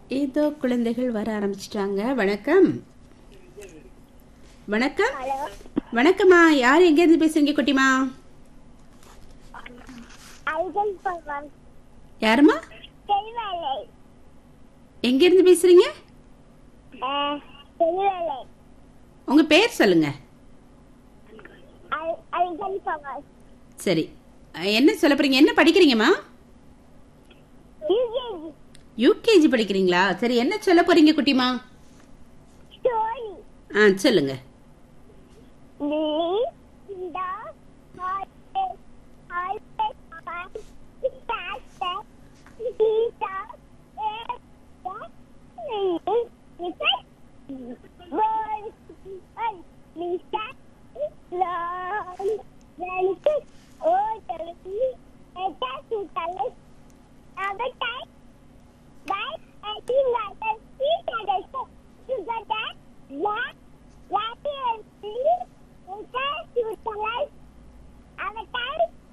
ஏதோ குழந்தைகள் வர ஆரம்பிச்சிட்டாங்க வணக்கம் வணக்கம் ஹலோ வணக்கம்மா யார் எங்கேருந்து பேசுறீங்க குட்டிமா ஐகன் பகவான் யாரும்மா தெருவேலை எங்கேருந்து பேசுறீங்க தெருவேலை உங்க பேர் சொல்லுங்க ஐகன் பகவான் சரி அஹ், என்ன சொல்ல போறீங்க என்ன படிக்கிறீங்கம்மா யூகேஜி யூகேஜி படிக்கிறீங்களா சரி என்ன சொல்ல போறீங்க குட்டிமா ஸ்டோரி ஆ சொல்லுங்க Lily, Linda, Harvey, Harvey, Pastor, Lisa, Esther, Lily, Lisa, Bird, and Lisa, Long, Francis, Oderly, Eta Sutalis, Avatar, by adding letters, three letters together, black, Rapi and Lee, Eta Sutalis, Avatar,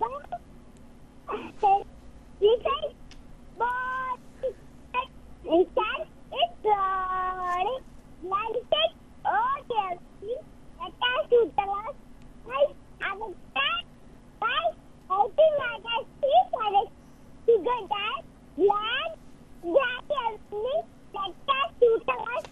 by Lisa, Bird, Lisa, it's Lord, Blanket, Oderly, Eta Sutalis, by Avatar, by adding letters, three letters together, black, Gradually, Letta Sutalas,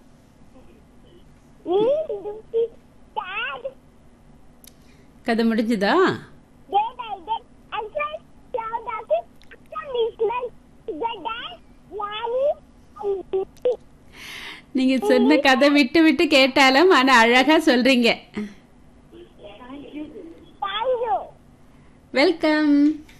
Lee, Lucy, Dad, கதை முடிஞ்சுதா Day by day, and first cloud of it, conditional, together, Rani, and Lucy. நீங்க சொன்ன கதை விட்டு விட்டு கேட்டாலும் ஆனா அழகா சொல்றீங்க Thank you. வெல்கம்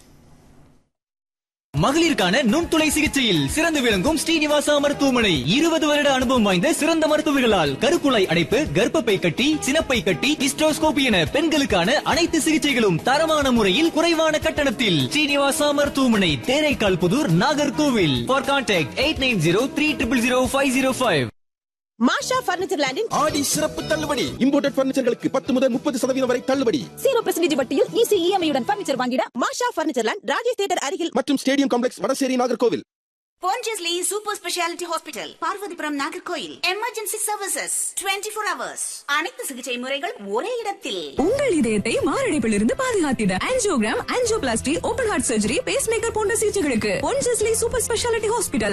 மகளிருக்கான நுண்துளை சிகிச்சையில் சிறந்து விளங்கும் ஸ்ரீனிவாசா மருத்துவமனை இருபது வருட அனுபவம் வாய்ந்த சிறந்த மருத்துவர்களால் கருக்குழாய் அடைப்பு கர்ப்பப்பை கட்டி சினப்பை கட்டி ஹிஸ்டோஸ்கோபி என பெண்களுக்கான அனைத்து சிகிச்சைகளும் தரமான முறையில் குறைவான கட்டணத்தில் ஸ்ரீனிவாசா மருத்துவமனை Theraikal Puthur Nagercoil for contact eight nine zero three triple zero five zero five Masha furniture லேண்டின் ஆடி சிறப்பு தள்ளுபடி இம்போர்ட்டட் பர்னிச்சர்களுக்கு பத்து முதல் முப்பது சதவீதம் வரை தள்ளுபடி ஜீரோ பெர்சன்டேஜ் வட்டியில் ஈஸி இஎம்ஐயுடன் பர்னிச்சர் வாங்கிட Masha furniture land Rajesh theatre அருகில் மற்றும் stadium complex Vadasery Nagercoil Pondicherry Super Speciality Hospital, Parvathipuram Nagercoil emergency services 24 four hours அனைத்து சிகிச்சை முறைகள் ஒரே இடத்தில் உங்கள் இதயத்தை மாரடைப்பில் இருந்து பாதுகாத்திட angiogram angioplasty open heart surgery pacemaker போன்ற சிகிச்சைகளுக்கு பொன்ஜஸ்லி சூப்பர் ஸ்பெஷாலிட்டி ஹாஸ்பிட்டல்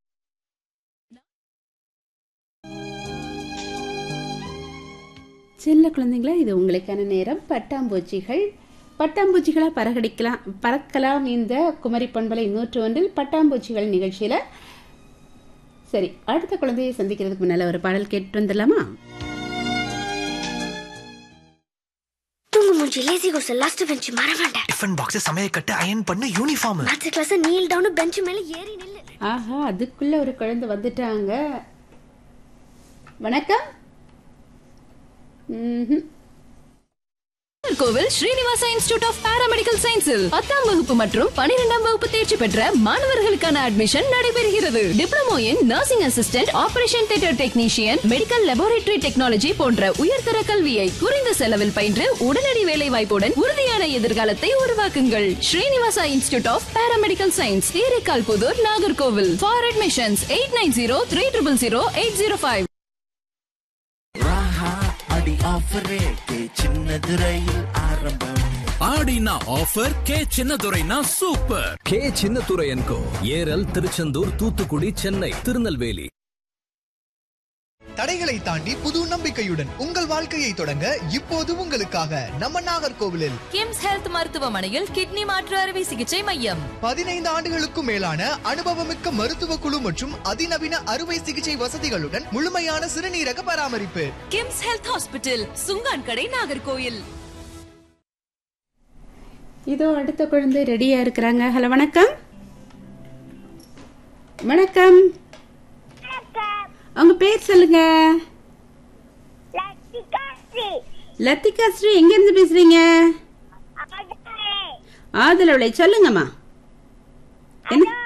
செல்ல குழந்தைங்களா இது உங்களுக்கான நேரம் பட்டாம்பூச்சிகள் பட்டாம்பூச்சிகளா பறகடிக்கலாம் பறக்கலாம் இந்த குமரி பண்பலை நூற்று ஒன்றில் பட்டாம்பூச்சிகள் நிகழ்ச்சியில சரி அடுத்த குழந்தையை சந்திக்கிறதுக்கு முன்னால ஒரு பாடல் கேட்டு வந்துடலாமா தூங்கு மூஞ்சி லேசி கோஸ் லாஸ்ட் பெஞ்ச் மறவேண்டேன் டிஃபன் பாக்ஸ் சமையல் கட்டு அயன் பண்ணு uniform maths class kneel down bench மேல ஏறி நில்லு ஆஹா அதுக்குள்ள ஒரு குழந்தை வந்துட்டாங்க வணக்கம் ம்ஹும். கோவில் ஸ்ரீனிவாசா இன்ஸ்டிடியூட் ஆஃப் பாராமெடிக்கல் சயின்ஸில் பத்தாம் வகுப்பு மற்றும் பனிரெண்டாம் வகுப்பு தேர்ச்சி பெற்ற மாணவர்களுக்கான அட்மிஷன் நடைபெறுகிறது diploma in nursing assistant operation theatre technician medical laboratory technology போன்ற உயர்தர கல்வியை குறைந்த செலவில் பயின்று உடனடி வேலை வாய்ப்புடன் உறுதியான எதிர்காலத்தை உருவாக்குங்கள் Srinivasa institute of paramedical science Theraikal Puthur Nagercoil for admissions eight nine zero three triple zero eight zero five அடி ஆஃபர் ரேட்டு சின்னது ரயில் ஆரம்பம் ஆடினா ஆஃபர் கே சின்னதுரைனா சூப்பர் கே சின்னதுரை என்கோ ஏரல் திருச்செந்தூர் தூத்துக்குடி சென்னை திருநெல்வேலி தடைகளை தாண்டி புது நம்பிக்கையுடன் உங்கள் வாழ்க்கையை தொடங்க இப்போது உங்களுக்காக நம்ம நாகர்கோவிலில் கிம்ஸ் ஹெல்த் மருத்துவமனையில் கிட்னி மாற்று அறுவை சிகிச்சை மையம் பதினைந்து ஆண்டுகளுக்கும் மேலான அனுபவமிக்க மருத்துவ குழு மற்றும் அதிநவீன அறுவை சிகிச்சை வசதிகளுடன் முழுமையான சிறுநீரக பராமரிப்பு கிம்ஸ் ஹெல்த் ஹாஸ்பிட்டல் சுங்கான் கடை நாகர்கோயில் இதோ அடுத்த குழந்தை ரெடியா இருக்கிறாங்க ஹலோ வணக்கம் வணக்கம் வணக்கம் உங்க பேர் சொல்லுங்க லத்திகா ஸ்ரீ லத்திகா ஸ்ரீ எங்க இருந்து பேசுறீங்க அகடே ஆதரவளை சொல்லுங்கம்மா என்ன ஹலோ